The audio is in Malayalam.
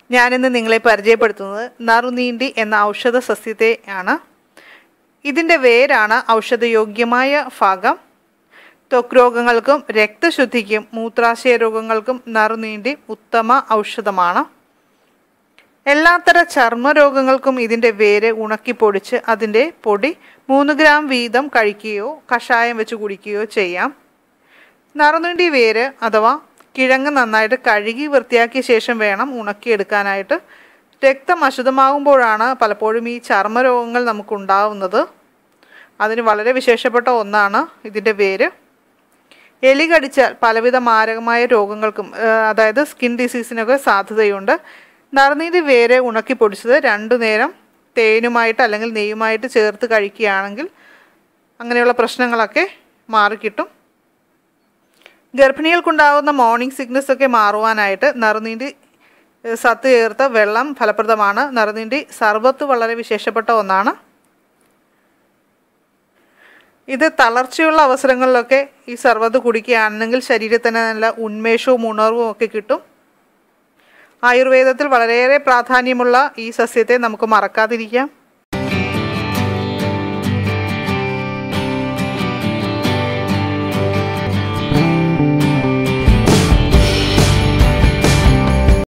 ഞാനിന്ന് നിങ്ങളെ പരിചയപ്പെടുത്തുന്നത് നറുനീണ്ടി എന്ന ഔഷധ സസ്യത്തെ ആണ് ഇതിൻ്റെ വേരാണ് ഔഷധയോഗ്യമായ ഭാഗം ത്വക്ക് രോഗങ്ങൾക്കും രക്തശുദ്ധിക്കും മൂത്രാശയ രോഗങ്ങൾക്കും നറുനീണ്ടി ഉത്തമ ഔഷധമാണ് എല്ലാത്തര ചർമ്മ രോഗങ്ങൾക്കും ഇതിൻ്റെ വേര് ഉണക്കിപ്പൊടിച്ച് അതിൻ്റെ പൊടി മൂന്ന് ഗ്രാം വീതം കഴിക്കുകയോ കഷായം വെച്ച് കുടിക്കുകയോ ചെയ്യാം നറുനീണ്ടി വേര് അഥവാ കിഴങ്ങ് നന്നായിട്ട് കഴുകി വൃത്തിയാക്കിയ ശേഷം വേണം ഉണക്കിയെടുക്കാനായിട്ട് രക്തം അശുദ്ധമാകുമ്പോഴാണ് പലപ്പോഴും ഈ ചർമ്മരോഗങ്ങൾ നമുക്കുണ്ടാവുന്നത് അതിന് വളരെ വിശേഷപ്പെട്ട ഒന്നാണ് ഇതിൻ്റെ വേര് എലി കടിച്ചാൽ പലവിധ മാരകമായ രോഗങ്ങൾക്കും അതായത് സ്കിൻ ഡിസീസിനൊക്കെ സാധ്യതയുണ്ട് നറുനീതി വേര് ഉണക്കി പൊടിച്ചത് രണ്ടു നേരം തേനുമായിട്ട് അല്ലെങ്കിൽ നെയ്യുമായിട്ട് ചേർത്ത് കഴിക്കുകയാണെങ്കിൽ അങ്ങനെയുള്ള പ്രശ്നങ്ങളൊക്കെ മാറിക്കിട്ടും ഗർഭിണികൾക്കുണ്ടാകുന്ന മോർണിംഗ് സിക്നസ് ഒക്കെ മാറുവാനായിട്ട് നറുനീണ്ടി സത്ത് ചേർത്ത വെള്ളം ഫലപ്രദമാണ് നറുനീണ്ടി സർബത്ത് വളരെ വിശേഷപ്പെട്ട ഒന്നാണ് ഇത് തളർച്ചയുള്ള അവസരങ്ങളിലൊക്കെ ഈ സർബത്ത് കുടിക്കുകയാണെങ്കിൽ ശരീരത്തിന് നല്ല ഉന്മേഷവും ഉണർവും ഒക്കെ കിട്ടും ആയുർവേദത്തിൽ വളരെയേറെ പ്രാധാന്യമുള്ള ഈ സസ്യത്തെ നമുക്ക് മറക്കാതിരിക്കാം